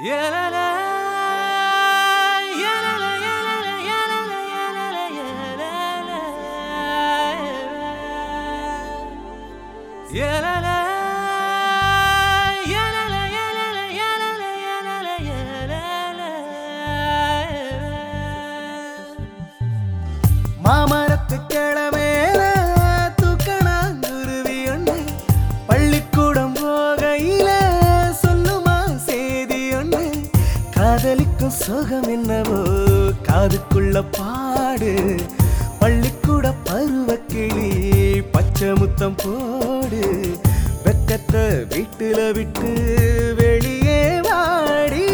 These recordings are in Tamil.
மாமரத்து கிழமேல தூக்கணாங்குருவி ஒண்ணு பள்ளிக்கூடம் போகையில சொல்லுமா செய்தி ஒண்ணு காதலிக்கும் சுகம் என்னவோ காதுக்குள்ள பாடு பள்ளிக்கூட பருவ கிளி பச்சை முத்தம் போடு வெக்கத்தை வீட்டுல விட்டு வெளியே வாடி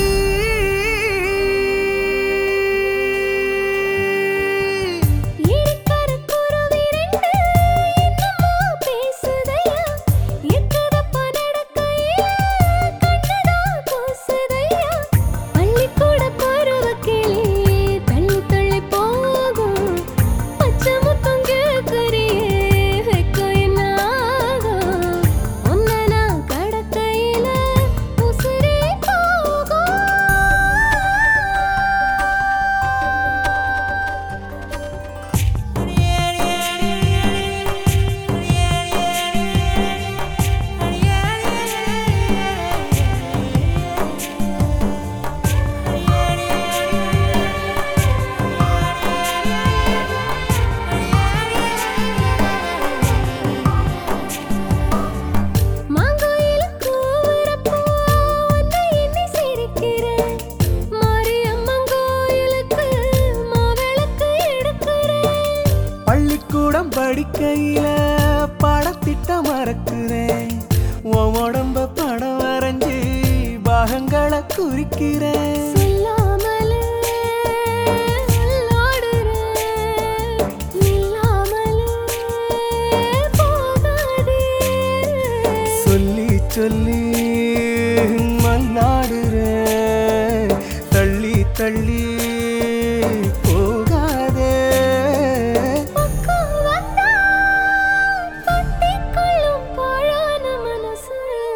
இருக்கிற குருவி ரெண்டு என்னமோ பேசுதையா எக்கதப்பா நடக்கையில கண்ணுதான் கூசுதையா பள்ளிக்கூட பருவ கிளி தள்ளி தள்ளி போகும் பச்சை முத்தம் கேட்கறியே வெக்கம் என்ன ஆகும் உன்னை நான் கடக்கையில உசுரே போகும் மாங்கோயில கூவுறப்போ உன்னை எண்ணி சிரிக்கிறேன். மாரியம்மன் கோயிலுக்கு மாவிளக்கு எடுக்கிறேன். பள்ளிக்கூடம் படிக்கையில படத்திட்ட மறக்கிறேன் உன் உடம்ப படம் வரைஞ்சி பாகங்களை குறிக்கிறேன் சொல்லாமலே உள்ளாடுறேன். நில்லாமலே போகாதே. சொல்லி சொல்லி மல்லாடுறேன் தள்ளி தள்ளி போகாதே பக்கம் வந்தா பத்திக்குள்ளும் பாழான மனசு.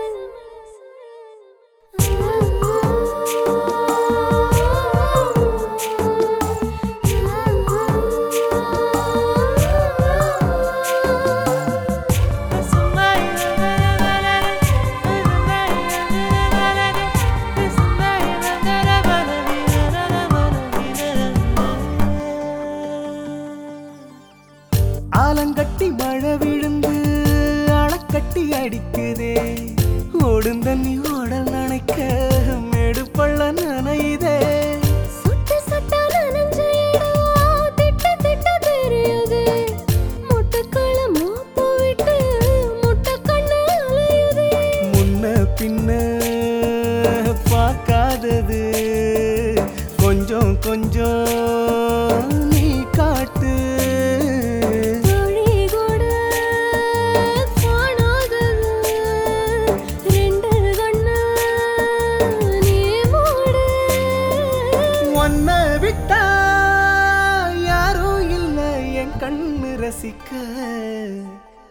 ஆலங்கட்டி மழை விழுந்து அணைக்கட்டி அடிக்குதே ஓடும் தண்ணி ஓடல் நனைக்க மேடு பள்ள நனையுதே சுட்டு சுட்டா நனைஞ்ச இடம் திட்டு திட்டு தெரியுது. முட்டைக்கள்ள மோப்ப விட்டு முட்டைக்கண்ணு அலையுது. முன்ன பின்ன பார்க்காதது கொஞ்சம் கொஞ்சம் நீ காட்டு தோழி கூட காணாதது. ரெண்டு கண்ணு நீ மூடு. ஒன்ன விட்டா யாரும் இல்லை என் கண்ணு ரசிக்க